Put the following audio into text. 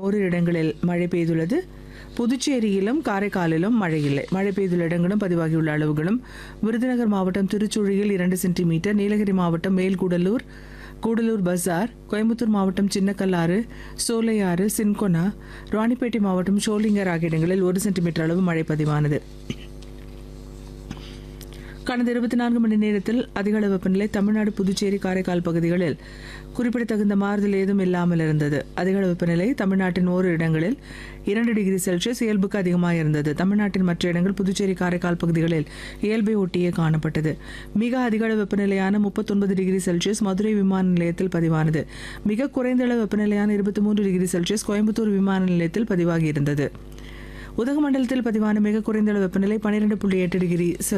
ஓரிரு இடங்களில் மழை பெய்துள்ளது புதுச்சேரியிலும் காரைக்காலிலும் மழை இல்லை மழை பெய்துள்ள இடங்களும் பதிவாகியுள்ள அளவுகளும் விருதுநகர் மாவட்டம் திருச்சுழியில் இரண்டு சென்டிமீட்டர் நீலகிரி மாவட்டம் மேல்கூடலூர் கூடலூர் பஜார் கோயம்புத்தூர் மாவட்டம் சின்னக்கல்லாறு சோலையாறு சின்கொனா ராணிப்பேட்டை மாவட்டம் ஷோலிங்கர் ஆகிய இடங்களில் ஒரு சென்டிமீட்டர் அளவு மழை பதிவானது கடந்த இருபத்தி நான்கு மணி நேரத்தில் அதிக அளவு வெப்பநிலை தமிழ்நாடு புதுச்சேரி காரைக்கால் பகுதிகளில் குறிப்பிடத்தகுந்த மாறுதல் ஏதும் இல்லாமல் இருந்தது அதிக அளவு வெப்பநிலை தமிழ்நாட்டின் ஓரிரு இடங்களில் இரண்டு டிகிரி செல்சியஸ் இயல்புக்கு அதிகமாக இருந்தது தமிழ்நாட்டின் மற்ற இடங்கள் புதுச்சேரி காரைக்கால் பகுதிகளில் இயல்பை ஒட்டியே காணப்பட்டது மிக அதிக அளவு வெப்பநிலையான முப்பத்தொன்பது டிகிரி செல்சியஸ் மதுரை விமான நிலையத்தில் பதிவானது மிக குறைந்த அளவு வெப்பநிலையான இருபத்தி மூன்று டிகிரி செல்சியஸ் கோயம்புத்தூர் விமான நிலையத்தில் பதிவாகி இருந்தது உதகமண்டலத்தில் பதிவான மிக குறைந்த அளவு வெப்பநிலை பன்னிரெண்டு புள்ளி எட்டு டிகிரி செல்சியஸ்